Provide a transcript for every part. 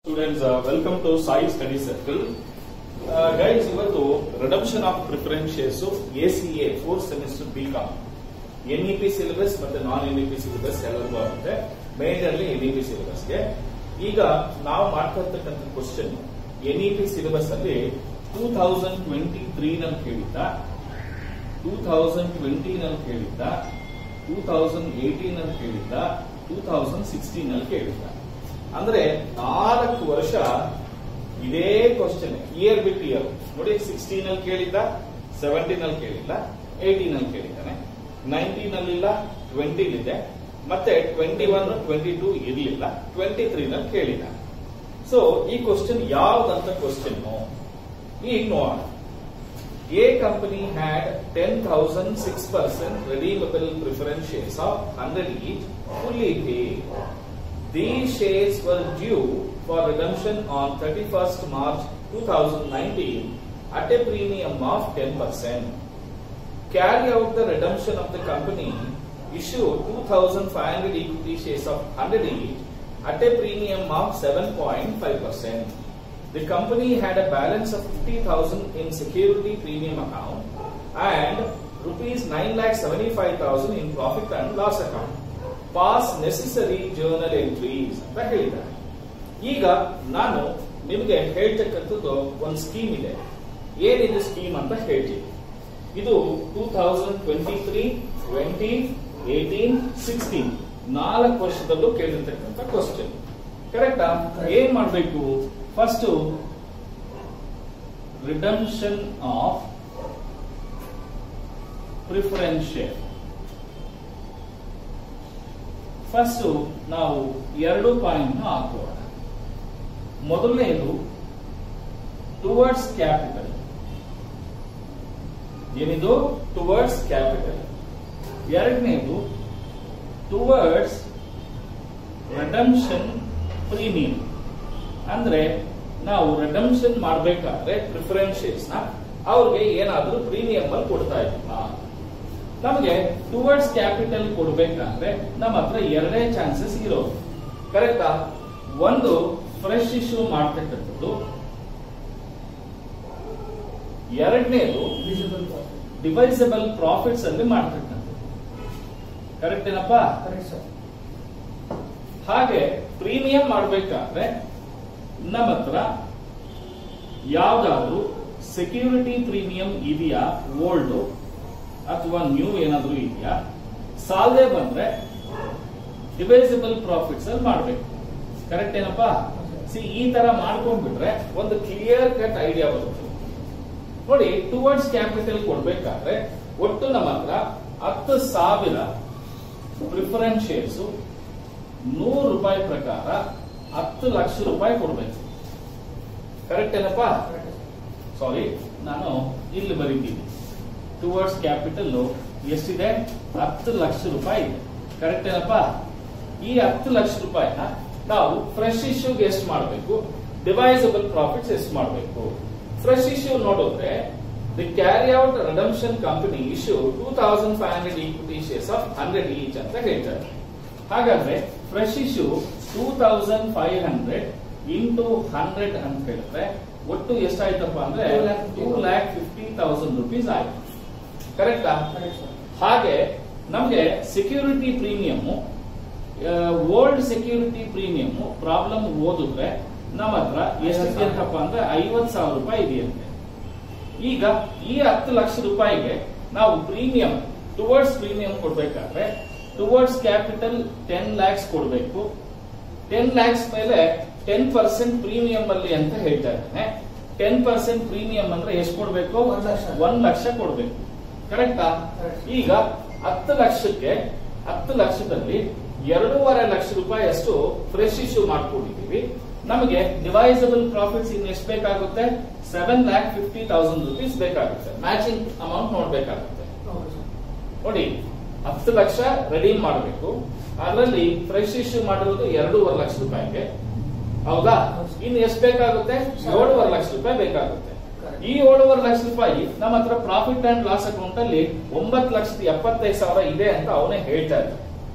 Students welcome to Sai study circle guys ಇವತ್ತು redemption of preference shares A C A fourth semester B com N E P syllabus ಮತ್ತೆ ನಾನ್ N E P syllabus ಎಲ್ಲರಿಗೂ ಆಗುತ್ತೆ majorly N E P ಸಿಲೆಬಸ್ಗೆ ಈಗ ನಾವು ಮಾಡ್ತಾ ಇರ್ತಕ್ಕಂಥ question N E P syllabus ಅಲ್ಲಿ ಟೂ ತೌಸಂಡ್ ಟ್ವೆಂಟಿ ತ್ರೀ ನಲ್ಲಿ ಕೇಳಿದ್ದ ಟೂ ತೌಸಂಡ್ ಟ್ವೆಂಟಿ ನಲ್ಲಿ ಕೇಳಿದ್ದ ಟೂ ತೌಸಂಡ್ ಏಟೀನ್ ಅಲ್ಲಿ ಕೇಳಿದ್ದ ಟೂ ತೌಸಂಡ್ ಸಿಕ್ಸ್ಟೀನ್ ಅಲ್ಲಿ ಕೇಳಿದ್ದ ಅಂದ್ರೆ ನಾಲ್ಕು ವರ್ಷ ಇದೇ ಕ್ವಶನ್ ಇಯರ್ ಬಿಟ್ ಇಯರ್ ನೋಡಿ ಸಿಕ್ಸ್ಟೀನ್ ಅಲ್ಲಿ ಕೇಳಿದ್ದ ಸೆವೆಂಟೀನ್ ಅಲ್ಲಿ ಕೇಳಿಲ್ಲ ಏಟೀನ್ ಅಲ್ಲಿ ಕೇಳಿದ್ದಾನೆ ನೈನ್ಟೀನ್ ಅಲ್ಲಿ ಇಲ್ಲ ಟ್ವೆಂಟಿಲ್ ಇದೆ ಮತ್ತೆ ಟ್ವೆಂಟಿ ಒನ್ ಟ್ವೆಂಟಿ ಟೂ ಇರಲಿಲ್ಲ ಟ್ವೆಂಟಿ ತ್ರೀ ನಲ್ಲಿ ಕೇಳಿದ ಸೊ ಈ ಕ್ವಶನ್ ಯಾವ್ದಂತ ಕ್ವಶನ್ ಈಗ ನೋಡೋಣ A company had 10,006% redeemable preference shares of 100 each fully paid. These shares were due for redemption on 31st March 2019 at a premium of 10%. Carry out the redemption of the company issued 2,500 equity shares of 100 each at a premium of 7.5%. The company had a balance of 50,000 in security premium account and rupees 9,75,000 in profit and loss account. Pass necessary journal entries ಅಂತ ಹೇಳಿದ್ದಾರೆ ಈಗ ನಾನು ನಿಮಗೆ ಹೇಳ್ತಕ್ಕಂಥದ್ದು ಒಂದು scheme ಇದೆ ಏನಿದೆ scheme ಅಂತ ಹೇಳ್ತೀನಿ ಇದು two thousand twenty three twenty eighteen sixteen ನಾಲ್ಕು ವರ್ಷದಲ್ಲೂ ಕೇಳಿರ್ತಕ್ಕಂಥ ಕ್ವಶನ್ ಕರೆಕ್ಟಾ ಏನ್ ಮಾಡಬೇಕು first redemption of preference share first ನಾವು ಎರಡು ಪಾಯಿಂಟ್ ಹಾಕೋಣ ಮೊದಲನೇದು ಟುವರ್ಡ್ಸ್ ಕ್ಯಾಪಿಟಲ್ ಏನಿದು ಟುವರ್ಡ್ಸ್ ಕ್ಯಾಪಿಟಲ್ ಎರಡನೇದು ಟುವರ್ಡ್ಸ್ ರಿಡಮ್ಷನ್ ಪ್ರೀಮಿಯಂ ಅಂದ್ರೆ ನಾವು ರಿಡಮ್ಷನ್ ಮಾಡಬೇಕಾದ್ರೆ ಪ್ರಿಫರೆನ್ಸ್ ಶೇರ್ಸ್ ನ ಅವ್ರಿಗೆ ಏನಾದ್ರೂ ಪ್ರೀಮಿಯಂ ಅಲ್ಲಿ ಕೊಡ್ತಾ ಇದ್ದೀವ ನಮಗೆ ಟುವರ್ಡ್ಸ್ ಕ್ಯಾಪಿಟಲ್ ಕೊಡ್ಬೇಕಾದ್ರೆ ನಮ್ಮ ಹತ್ರ ಎರಡೇ ಚಾನ್ಸಸ್ ಇರೋದು ಕರೆಕ್ಟಾ ಒಂದು ಫ್ರೆಶ್ ಇಶ್ಯೂ ಮಾಡ್ತಕ್ಕಂಥದ್ದು ಎರಡನೇದು ಡಿವೈಸಬಲ್ ಪ್ರಾಫಿಟ್ಸ್ ಅಲ್ಲಿ ಮಾಡ್ತಕ್ಕಂಥದ್ದು ಕರೆಕ್ಟ್ ಏನಪ್ಪಾ ಹಾಗೆ ಪ್ರೀಮಿಯಂ ಮಾಡಬೇಕಾದ್ರೆ ನಮ್ಮ ಹತ್ರ ಯಾವ್ದಾದ್ರು ಸೆಕ್ಯೂರಿಟಿ ಪ್ರೀಮಿಯಂ ಇದೆಯಾ ಓಲ್ಡ್ ಅಥವಾ ನ್ಯೂ ಏನಾದ್ರೂ ಇದೆಯಾ ಸಾಲದೆ ಬಂದ್ರೆ ಡಿವೈಸಬಲ್ ಪ್ರಾಫಿಟ್ಸ್ ಅಲ್ಲಿ ಮಾಡಬೇಕು ಕರೆಕ್ಟ್ ಏನಪ್ಪಾ ಸಿ ಈ ತರ ಮಾಡ್ಕೊಂಡ್ಬಿಟ್ರೆ ಒಂದು ಕ್ಲಿಯರ್ ಕಟ್ ಐಡಿಯಾ ಬರುತ್ತೆ ನೋಡಿ ಟುವರ್ಡ್ಸ್ ಕ್ಯಾಪಿಟಲ್ ಕೊಡ್ಬೇಕಾದ್ರೆ ಒಟ್ಟು ನಮ್ಮ ಹತ್ರ ಹತ್ತು ಸಾವಿರ ಪ್ರಿಫರೆನ್ಸ್ ಶೇರ್ಸ್ ನೂರು ರೂಪಾಯಿ ಪ್ರಕಾರ ಹತ್ತು ಲಕ್ಷ ರೂಪಾಯಿ ಕೊಡ್ಬೇಕು ಕರೆಕ್ಟ್ ಏನಪ್ಪಾ ಸಾರಿ ನಾನು ಇಲ್ಲಿ ಬರೀತೀನಿ ಟುವರ್ಡ್ಸ್ ಕ್ಯಾಪಿಟಲ್ ಎಷ್ಟಿದೆ ಹತ್ತು ಲಕ್ಷ ರೂಪಾಯಿ ಇದೆ ಕರೆಕ್ಟ್ ಏನಪ್ಪಾ ಈ ಹತ್ತು ಲಕ್ಷ ರೂಪಾಯಿನ ನಾವು ಫ್ರೆಶ್ ಇಶ್ಯೂಗೆ ಎಷ್ಟು ಮಾಡಬೇಕು ಡಿವೈಸಬಲ್ ಪ್ರಾಫಿಟ್ಸ್ ಎಷ್ಟು ಮಾಡಬೇಕು ಫ್ರೆಶ್ ಇಶ್ಯೂ ನೋಡಿದ್ರೆ the carry out redemption company issue two thousand five hundred equity shares of hundred each ಅಂತ ಹೇಳ್ತಾರೆ ಹಾಗಾದ್ರೆ fresh issue two thousand five hundred into hundred ಅಂತ ಹೇಳಿದ್ರೆ ಒಟ್ಟು ಎಷ್ಟಾಯ್ತಪ್ಪ ಅಂದ್ರೆ two lakh fifty thousand rupees ಆಯ್ತು ಕರೆಕ್ಟಾ ಹಾಗೆ ನಮ್ಗೆ security premium old security premium problem ಓದಿದ್ರೆ ನಮ್ಮ ಹತ್ರ ಎಷ್ಟಿದೆ ಅಂತಪ್ಪ ಅಂದ್ರೆ ಐವತ್ ಸಾವಿರ ರೂಪಾಯಿ ಇದೆಯಂತೆ ಈಗ ಈ ಹತ್ತು ಲಕ್ಷ ರೂಪಾಯಿಗೆ ನಾವು ಪ್ರೀಮಿಯಂ ಟುವರ್ಡ್ಸ್ ಪ್ರೀಮಿಯಂ ಕೊಡ್ಬೇಕಾದ್ರೆ ಟುವರ್ಡ್ಸ್ ಕ್ಯಾಪಿಟಲ್ ಟೆನ್ ಲ್ಯಾಕ್ಸ್ ಕೊಡಬೇಕು ಟೆನ್ ಲ್ಯಾಕ್ಸ್ ಮೇಲೆ ಟೆನ್ ಪರ್ಸೆಂಟ್ ಪ್ರೀಮಿಯಂ ಅಲ್ಲಿ ಅಂತ ಹೇಳ್ತಾ ಇದ್ದಾನೆ ಟೆನ್ ಪರ್ಸೆಂಟ್ ಪ್ರೀಮಿಯಂ ಅಂದ್ರೆ ಎಷ್ಟು ಕೊಡ್ಬೇಕು ಒಂದ್ ಲಕ್ಷ. ಒಂದ್ ಲಕ್ಷ ಕೊಡ್ಬೇಕು ಕರೆಕ್ಟಾ Correct. ಈಗ ಹತ್ತು ಲಕ್ಷಕ್ಕೆ ಹತ್ತು ಲಕ್ಷದಲ್ಲಿ ಎರಡೂವರೆ ಲಕ್ಷ ರೂಪಾಯಿ ಅಷ್ಟು ಫ್ರೆಶ್ ಇಶ್ಯೂ ಮಾಡ್ಕೊಂಡಿದ್ದೀವಿ ನಮಗೆ ಡಿವೈಸಬಲ್ ಪ್ರಾಫಿಟ್ಸ್ ಇನ್ನು ಎಷ್ಟು ಬೇಕಾಗುತ್ತೆ seven lakh fifty thousand rupees ಬೇಕಾಗುತ್ತೆ ಮ್ಯಾಚಿಂಗ್ ಅಮೌಂಟ್ ನೋಡ್ಬೇಕಾಗುತ್ತೆ ನೋಡಿ ಹತ್ತು ಲಕ್ಷ ರೆಡೀಮ್ ಮಾಡಬೇಕು ಅದರಲ್ಲಿ ಫ್ರೆಶ್ ಇಶ್ಯೂ ಮಾಡಿರೋದು ಎರಡೂವರೆ ಲಕ್ಷ ರೂಪಾಯಿಗೆ ಹೌದಾ ಇನ್ನು ಎಷ್ಟು ಬೇಕಾಗುತ್ತೆ ಏಳುವರೆ ಲಕ್ಷ ರೂಪಾಯಿ ಬೇಕಾಗುತ್ತೆ Correct. ಈ ಏಳುವರೆ ಲಕ್ಷ ರೂಪಾಯಿ ನಮ್ಮ ಹತ್ರ ಪ್ರಾಫಿಟ್ ಅಂಡ್ ಲಾಸ್ ಅಕೌಂಟ್ ಅಲ್ಲಿ ಒಂಬತ್ತು ಲಕ್ಷದ ಎಪ್ಪತ್ತೈದು ಸಾವಿರ ಇದೆ ಅಂತ ಅವನೇ ಹೇಳ್ತಾ ಇದ್ದ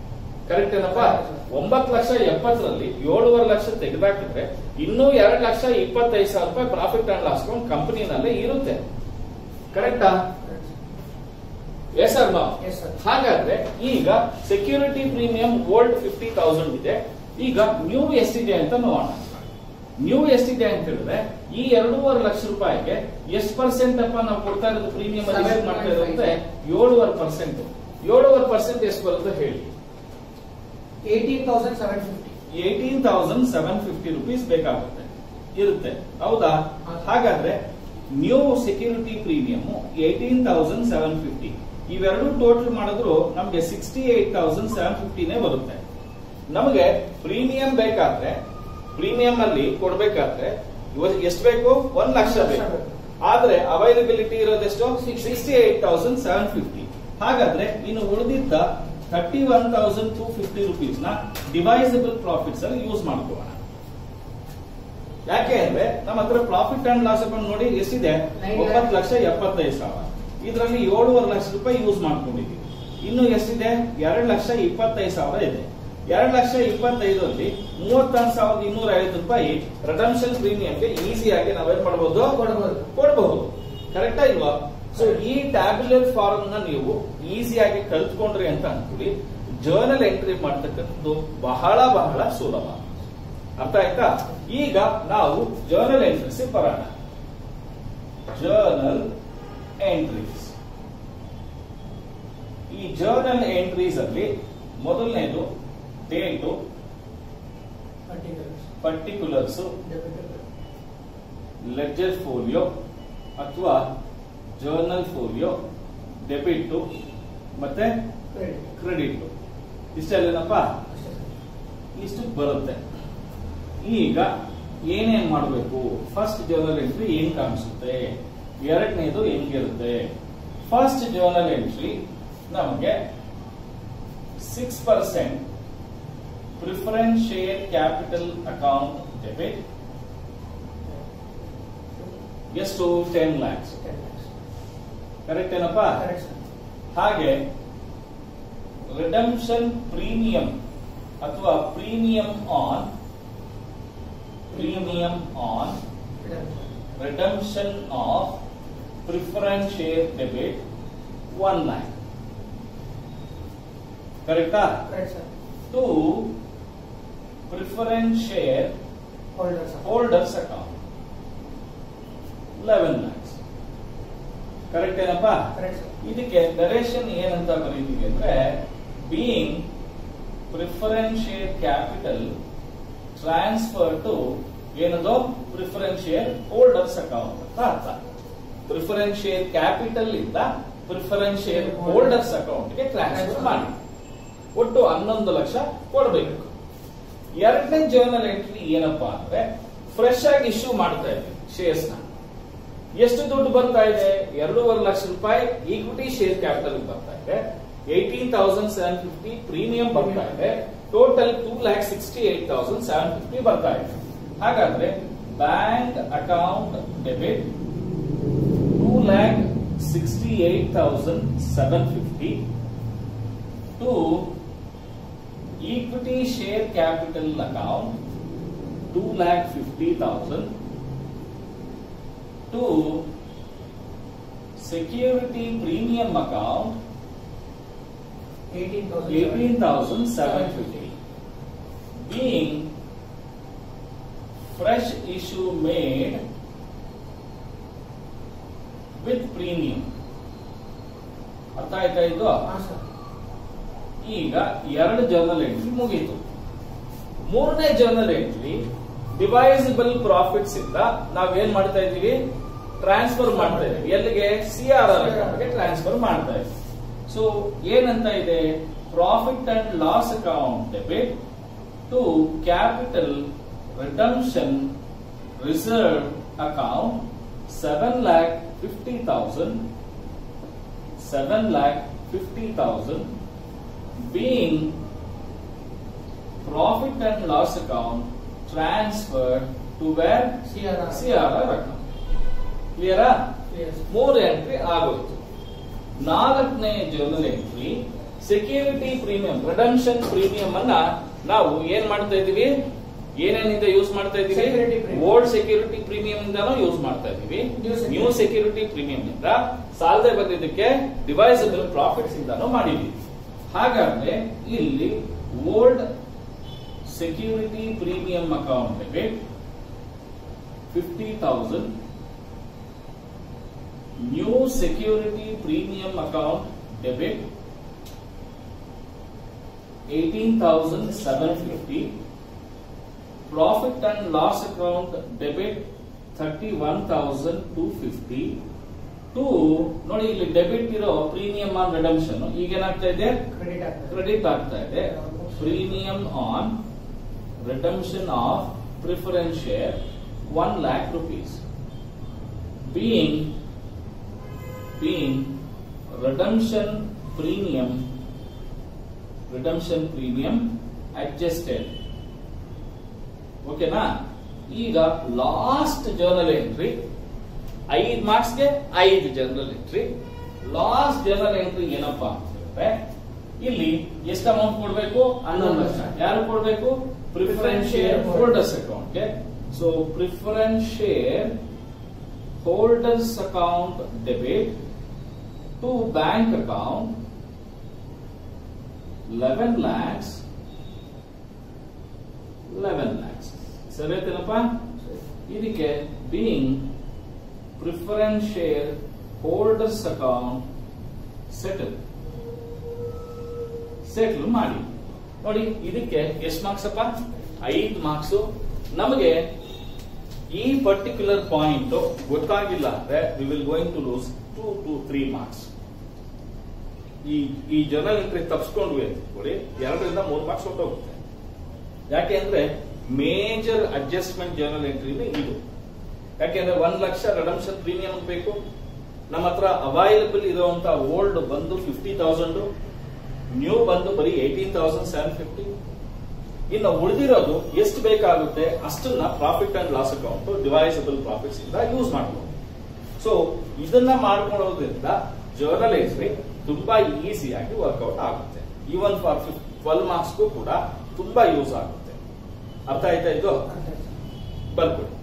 ಕರೆಕ್ಟ್ ಏನಪ್ಪಾ ಒಂಬತ್ತು ಲಕ್ಷ ಎಪ್ಪತ್ತರಲ್ಲಿ ಏಳುವರೆ ಲಕ್ಷ ತೆಗೆದಾಕಿದ್ರೆ ಇನ್ನೂ ಎರಡ್ ಲಕ್ಷ ಇಪ್ಪತ್ತೈದು ಸಾವಿರ ರೂಪಾಯಿ ಪ್ರಾಫಿಟ್ ಅಂಡ್ ಲಾಸ್ ಅಕೌಂಟ್ ಕಂಪನಿನಲ್ಲೇ ಇರುತ್ತೆ ಕರೆಕ್ಟಾ yes sir no Yes, sir. ಹಾಗಾದ್ರೆ ಈಗ security premium old fifty thousand ಇದೆ ಈಗ ನ್ಯೂ ಎಷ್ಟಿದೆ ಅಂತ ನೋಡೋಣ ನ್ಯೂ ಎಷ್ಟಿದೆ ಅಂತ ಹೇಳಿದ್ರೆ ಈ ಎರಡೂವರೆ ಲಕ್ಷ ರೂಪಾಯಿಗೆ ಎಷ್ಟು ಪರ್ಸೆಂಟ್ ಅಪ್ಪ ನಾವು ಕೊಡ್ತಾ ಇರೋದು ಪ್ರೀಮಿಯಂ Seven ಮಾಡ್ತಾ point ಇರುತ್ತೆ ಏಳುವರೆ ಪರ್ಸೆಂಟ್ ಏಳುವರೆ ಪರ್ಸೆಂಟ್ ಎಷ್ಟು ಬರುತ್ತೆ ಹೇಳಿ eighteen thousand seven fifty eighteen thousand seven fifty rupees ಬೇಕಾಗುತ್ತೆ ಇರುತ್ತೆ ಹೌದಾ ಹೌದು. ಹಾಗಾದ್ರೆ new security premium eighteen thousand seven fifty ಇವೆರಡು ಟೋಟಲ್ ಮಾಡಿದ್ರು ನಮ್ಗೆ ಸಿಕ್ಸ್ಟಿ ಏಟ್ ತೌಸಂಡ್ ಸೆವೆನ್ ಫಿಫ್ಟಿನೇ ಬರುತ್ತೆ ನಮಗೆ ಪ್ರೀಮಿಯಂ ಬೇಕಾದ್ರೆ ಪ್ರೀಮಿಯಂ ಅಲ್ಲಿ ಕೊಡ್ಬೇಕಾದ್ರೆ ಇವ- ಎಷ್ಟು ಬೇಕು ಒಂದ್ ಲಕ್ಷ ಬೇಕು ಆದ್ರೆ ಅವೈಲಬಿಲಿಟಿ ಇರೋದೆಷ್ಟು sixty eight thousand seven fifty ಹಾಗಾದ್ರೆ ಇನ್ನು ಉಳಿದಿದ್ದ thirty one thousand two fifty rupees ನ ಡಿವೈಸಬಲ್ ಪ್ರಾಫಿಟ್ಸ್ ಅಲ್ಲಿ ಯೂಸ್ ಮಾಡ್ಕೋಣ ಯಾಕೆ ಅಂದ್ರೆ ನಮ್ಮ ಹತ್ರ ಪ್ರಾಫಿಟ್ ಅಂಡ್ ಲಾಸ್ ಅಕೌಂಟ್ ನೋಡಿ ಎಷ್ಟಿದೆ Nine ಒಂಬತ್ತು ಲಕ್ಷ ಎಪ್ಪತ್ತೈದು ಸಾವಿರ ಇದರಲ್ಲಿ ಏಳುವರೆ ಲಕ್ಷ ರೂಪಾಯಿ ಯೂಸ್ ಮಾಡ್ಕೊಂಡಿದ್ದೀವಿ ಇನ್ನು ಎಷ್ಟಿದೆ ಎರಡು ಲಕ್ಷ ಇಪ್ಪತ್ತೈದು ಸಾವಿರ ಇದೆ ಎರಡು ಲಕ್ಷ ಇಪ್ಪತ್ತೈದರಲ್ಲಿ ಮೂವತ್ತಾರು ಸಾವಿರದ ಇನ್ನೂರ ಐವತ್ತು ರೂಪಾಯಿ ರಿಡಮ್ಷನ್ ಪ್ರೀಮಿಯಂಗೆ ಈಸಿಯಾಗಿ ನಾವೇನ್ ಮಾಡಬಹುದು ಕೊಡ್ಬೋದು. ಕೊಡಬಹುದು ಕರೆಕ್ಟಾ ಇಲ್ವಾ ಸೊ ಈ ಟ್ಯಾಬ್ಯುಲರ್ ಫಾರ್ಮ್ ನ ನೀವು ಈಸಿಯಾಗಿ ಕಲ್ತ್ಕೊಂಡ್ರಿ ಅಂತ ಅನ್ಕೊಳ್ಳಿ ಜರ್ನಲ್ ಎಂಟ್ರಿ ಮಾಡ್ತಕ್ಕಂಥದ್ದು ಬಹಳ ಬಹಳ ಸುಲಭ ಅರ್ಥ ಆಯ್ತಾ ಈಗ ನಾವು ಜರ್ನಲ್ ಎಂಟ್ರೀಸ್ ಬರೋಣ ಜರ್ನಲ್ ಎಂಟ್ರೀಸ್ ಈ ಜರ್ನಲ್ ಎಂಟ್ರೀಸ್ ಅಲ್ಲಿ ಮೊದಲನೇದು ಡೇಟು ಪರ್ಟಿಕ್ಯುಲರ್ಸ್ ಲೆಡ್ಜರ್ ಫೋಲಿಯೋ ಅಥವಾ ಜರ್ನಲ್ ಫೋಲಿಯೋ ಡೆಬಿಟ್ ಮತ್ತೆ ಕ್ರೆಡಿಟ್ ಇಷ್ಟಲ್ಲೇನಪ್ಪ ಇಷ್ಟು ಬರುತ್ತೆ ಈಗ ಏನೇನ್ ಮಾಡಬೇಕು ಫಸ್ಟ್ ಜರ್ನಲ್ ಎಂಟ್ರಿ ಏನ್ ಕಾಣಿಸುತ್ತೆ ಎರಡನೇದು ಹೆಂಗಿರುತ್ತೆ ಫಸ್ಟ್ ಜರ್ನಲ್ ಎಂಟ್ರಿ ನಮಗೆ six percent preference share capital account debit ಎಷ್ಟು ಟೆನ್ ಲ್ಯಾಕ್ಸ್ ಕರೆಕ್ಟ್ ಏನಪ್ಪಾ ಹಾಗೆ ರಿಡಮ್ಷನ್ ಪ್ರೀಮಿಯಂ ಅಥವಾ premium on premium on redemption of preference share debit one lakh ಕರೆಕ್ಟಾ to preference share holders account eleven lakhs correct ಏನಪ್ಪಾ ಇದಕ್ಕೆ narration ಏನಂತ ಬರೀತೀವಿ ಅಂದ್ರೆ being preference share capital transfer to ಏನದು ಪ್ರಿಫರೆನ್ಸ್ ಶೇರ್ ಹೋಲ್ಡರ್ಸ್ ಅಕೌಂಟ್ ಅಂತ ಅರ್ಥ ಪ್ರಿಫರೆನ್ಸ್ ಶೇರ್ ಕ್ಯಾಪಿಟಲ್ ಇಂದ ಪ್ರಿಫರೆನ್ಸ್ ಶೇರ್ ಹೋಲ್ಡರ್ಸ್ ಅಕೌಂಟ್ಗೆ ಟ್ರಾನ್ಸ್ಫರ್ ಮಾಡಿ ಒಟ್ಟು ಹನ್ನೊಂದು ಲಕ್ಷ ಕೊಡಬೇಕು ಎರಡನೇ ಜರ್ನಲ್ ಎಂಟ್ರಿ ಏನಪ್ಪಾ ಅಂದ್ರೆ ಫ್ರೆಶ್ ಆಗಿ ಇಶ್ಯೂ ಮಾಡ್ತಾ ಇದ್ದೀವಿ ಶೇರ್ಸ್ ನ ಎಷ್ಟು ದುಡ್ಡು ಬರ್ತಾ ಇದೆ ಎರಡೂವರೆ ಲಕ್ಷ ರೂಪಾಯಿ ಈಕ್ವಿಟಿ ಶೇರ್ ಕ್ಯಾಪಿಟಲ್ ಬರ್ತಾ ಇದೆ eighteen thousand seven fifty premium ಬರ್ತಾ ಇದೆ total two lakh sixty eight thousand seven fifty ಬರ್ತಾ ಇದೆ ಹಾಗಾದ್ರೆ bank account debit two lakh sixty eight thousand seven fifty to equity share capital account two lakh fifty thousand to security premium account 18,750 being fresh issue made with premium ಅರ್ಥ ಆಯ್ತಾ ಇದು ಈಗ ಎರಡು journal entry ಮುಗೀತು ಮೂರನೇ ಜರ್ನಲ್ ಎಂಟ್ರಿ ಡಿವೈಸಿಬಲ್ ಪ್ರಾಫಿಟ್ಸ್ ಇಂದ ನಾವೇನ್ ಮಾಡ್ತಾ ಇದೀವಿ ಟ್ರಾನ್ಸ್ಫರ್ ಮಾಡ್ತಾ ಇದೀವಿ ಎಲ್ಲಿಗೆ ಸಿ ಆರ್ ಆರ್ ಅಕೌಂಟ್ಗೆ ಟ್ರಾನ್ಸ್ಫರ್ ಮಾಡ್ತಾ ಇದೀವಿ ಸೊ ಏನಂತ ಇದೆ profit and loss account debit to capital redemption reserve account seven lakh fifty thousand seven lakh fifty thousand being profit and loss account transferred to where CRR account. ಕ್ಲಿಯರಾ ಮೂರು entry ಆಗೋಯ್ತು ನಾಲ್ಕನೇ journal entry security premium redemption premium ಅನ್ನ ನಾವು ಏನ್ ಮಾಡ್ತಾ ಇದೀವಿ ಏನೇನಿಂದ use ಮಾಡ್ತಾ ಇದೀವಿ Security premium. Old security premium ಇಂದಾನು ಯೂಸ್ ಮಾಡ್ತಾ ಇದೀವಿ New security. New security premium ಇಂದ ಸಾಲದೆ ಬಂದಿದ್ದಕ್ಕೆ ಡಿವೈಸಬಲ್ ಪ್ರಾಫಿಟ್ಸ್ ಇಂದಾನು ಮಾಡಿದೀವಿ ಹಾಗಾದ್ರೆ ಇಲ್ಲಿ old security premium account debit fifty thousand new security premium account debit eighteen thousand seven fifty profit and loss account debit thirty one thousand two fifty to ನೋಡಿ ಇಲ್ಲಿ debit ಇರೋ ಪ್ರೀಮಿಯಂ ಆನ್ ರಿಡಮ್ಷನ್ ಈಗ ಏನಾಗ್ತಾ ಇದೆ credit ಆಗ್ತದೆ credit ಆಗ್ತಾ ಇದೆ premium on redemption of preference share one lakh rupees being being redemption premium redemption premium adjusted ಓಕೆನಾ ಈಗ ಲಾಸ್ಟ್ ಜರ್ನಲ್ ಎಂಟ್ರಿ ಐದ್ ಮಾರ್ಕ್ಸ್ಗೆ ಐದು journal entry last journal entry ಏನಪ್ಪಾ ಅಂತಂದ್ರೆ ಇಲ್ಲಿ ಎಷ್ಟು ಅಮೌಂಟ್ ಕೊಡಬೇಕು ಹನ್ನೊಂದು ಲಕ್ಷ ಯಾರು ಕೊಡಬೇಕು ಪ್ರಿಫರೆನ್ಸ್ ಶೇರ್ ಹೋಲ್ಡರ್ಸ್ ಅಕೌಂಟ್ಗೆ so preference share holders account debit to bank account eleven lakhs eleven lakhs ಸರಿ ಆಯ್ತೇನಪ್ಪ ಇದಕ್ಕೆ being preference share holders account settle settle ಮಾಡಿ ನೋಡಿ ಇದಕ್ಕೆ ಎಷ್ಟು ಮಾರ್ಕ್ಸ್ ಅಪ್ಪ ಐದು ಮಾರ್ಕ್ಸ್ ನಮಗೆ ಈ ಪರ್ಟಿಕ್ಯುಲರ್ ಪಾಯಿಂಟ್ ಗೊತ್ತಾಗಿಲ್ಲ ಅಂದ್ರೆ we will going to lose two to three marks ಈ ಈ ಜರ್ನಲ್ ಎಂಟ್ರಿ ತಪ್ಸ್ಕೊಂಡ್ವಿ ಅಂತ ಕೊಡಿ ಎರಡರಿಂದ ಮೂರು ಮಾರ್ಕ್ಸ್ ಹೊಟ್ಟೋಗುತ್ತೆ ಯಾಕೆ ಅಂದ್ರೆ ಮೇಜರ್ ಅಡ್ಜಸ್ಟ್ಮೆಂಟ್ ಜರ್ನಲ್ ಎಂಟ್ರಿನೇ ಇದು ಯಾಕೆಂದ್ರೆ ಒಂದ್ ಲಕ್ಷ ರಿಡಮ್ಷನ್ ಪ್ರೀಮಿಯಂ ಬೇಕು ನಮ್ಮ ಹತ್ರ ಅವೈಲಬಲ್ ಇರುವಂತ ಓಲ್ಡ್ ಬಂದು ಫಿಫ್ಟಿ ತೌಸಂಡ್ ನ್ಯೂ ಬಂದು ಬರೀ ಏಟೀನ್ ತೌಸಂಡ್ ಸೆವೆನ್ ಫಿಫ್ಟಿ ಇನ್ನು ಉಳಿದಿರೋದು ಎಷ್ಟು ಬೇಕಾಗುತ್ತೆ ಅಷ್ಟನ್ನ profit and loss account divisible profits ಇಂದ ಯೂಸ್ ಮಾಡಬಹುದು ಸೊ ಇದನ್ನ ಮಾಡ್ಕೊಳ್ಳೋದ್ರಿಂದ ಜರ್ನಲ್ ಎಂಟ್ರಿ ತುಂಬಾ ಈಸಿಯಾಗಿ ವರ್ಕೌಟ್ ಆಗುತ್ತೆ ಈವನ್ ಫಾರ್ ಟ್ವೆಲ್ ಮಾರ್ಕ್ಸ್ಗೂ ಕೂಡ ತುಂಬಾ ಯೂಸ್ ಆಗುತ್ತೆ ಅರ್ಥ ಆಯ್ತಾ ಇದು ಅಂತ ಬರ್ಕೊಡಿ